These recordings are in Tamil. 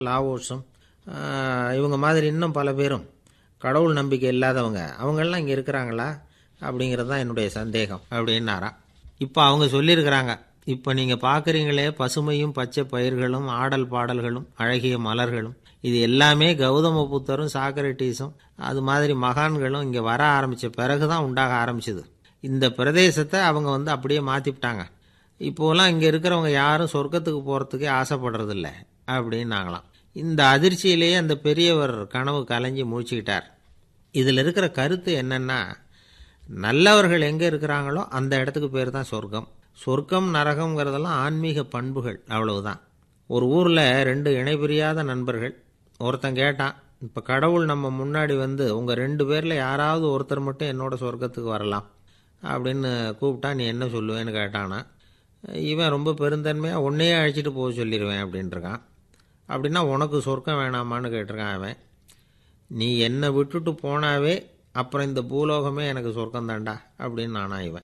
லாவோஸும் ஆஹ், இவங்க மாதிரி இன்னும் பல பேரும் கடவுள் நம்பிக்கை இல்லாதவங்க அவங்கெல்லாம் இங்கே இருக்கிறாங்களா அப்படிங்கிறது தான் என்னுடைய சந்தேகம் அப்படின்னாராம் இப்போ அவங்க சொல்லியிருக்கிறாங்க இப்போ நீங்கள் பார்க்குறீங்களே பசுமையும் பச்சை பயிர்களும் ஆடல் பாடல்களும் அழகிய மலர்களும் இது எல்லாமே கௌதம புத்தரும் சாக்ரட்டிஸும் அது மாதிரி மகான்களும் இங்கே வர ஆரம்பித்த பிறகு தான் உண்டாக ஆரம்பிச்சது இந்த பிரதேசத்தை அவங்க வந்து அப்படியே மாற்றிவிட்டாங்க இப்போலாம் இங்கே இருக்கிறவங்க யாரும் சொர்க்கத்துக்கு போகிறதுக்கே ஆசைப்படுறதில்ல அப்படின்னாங்களாம் இந்த அதிர்ச்சியிலேயே அந்த பெரியவர் கனவு கலைஞ்சி முழிச்சுக்கிட்டார் இதில் இருக்கிற கருத்து என்னன்னா நல்லவர்கள் எங்கே இருக்கிறாங்களோ அந்த இடத்துக்கு பேர் தான் சொர்க்கம் சொர்க்கம் நரகம்ங்கிறதெல்லாம் ஆன்மீக பண்புகள் அவ்வளவுதான் ஒரு ஊரில் ரெண்டு இணைபிரியாத நண்பர்கள் ஒருத்தன் கேட்டான் இப்போ கடவுள் நம்ம முன்னாடி வந்து உங்கள் ரெண்டு பேரில் யாராவது ஒருத்தர் மட்டும் என்னோட சொர்க்கத்துக்கு வரலாம் அப்படின்னு கூப்பிட்டா நீ என்ன சொல்லுவேன்னு கேட்டானா இவன் ரொம்ப பெருந்தன்மையாக உன்னையே அழைச்சிட்டு போக சொல்லிடுவேன் அப்படின்ட்டுருக்கான் அப்படின்னா உனக்கு சொர்க்கம் வேணாமான்னு கேட்டிருக்கான் அவன் நீ என்னை விட்டுட்டு போனாவே அப்புறம் இந்த பூலோகமே எனக்கு சொர்க்கம் தாண்டா அப்படின்னு நானா இவன்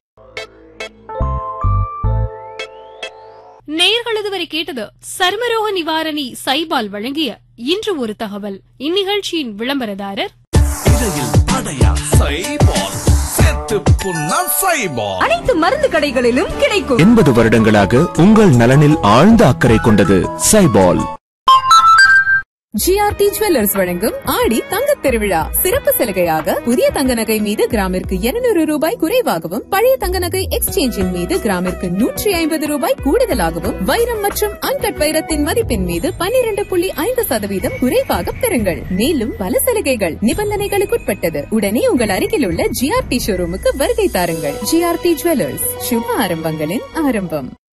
நேயர்களது வரை கேட்டது சர்மரோக நிவாரணி சைபால் வழங்கிய இன்று ஒரு தகவல் இந்நிகழ்ச்சியின் விளம்பரதாரர் இடையில் அடையா சைபால் செத்து புண்ணா சைபால் அனைத்து மருந்து கடைகளிலும் கிடைக்கும் எண்பது வருடங்களாக உங்கள் நலனில் ஆழ்ந்த அக்கறை கொண்டது சைபால் ஜிஆர்டி ஜுவல்லர்ஸ் வழங்கும் ஆடி தங்கத் திருவிழா சிறப்பு சலுகையாக புதிய தங்க நகை மீது கிராமிற்கு 200 ரூபாய் குறைவாகவும் பழைய தங்க நகை எக்ஸ்சேஞ்சின் மீது கிராமிற்கு நூற்றி ஐம்பது ரூபாய் கூடுதலாகவும் வைரம் மற்றும் அன்கட் வைரத்தின் மதிப்பின் மீது 12.5% புள்ளி ஐந்து சதவீதம் குறைவாக பெறுங்கள் மேலும் பல சலுகைகள் நிபந்தனைகளுக்குட்பட்டது உடனே உங்கள் அருகில் உள்ள ஜிஆர்டி ஷோரூமுக்கு வருகை தாருங்கள் ஜிஆர்டி ஜுவல்லர்ஸ் சுப ஆரம்பங்களின் ஆரம்பம்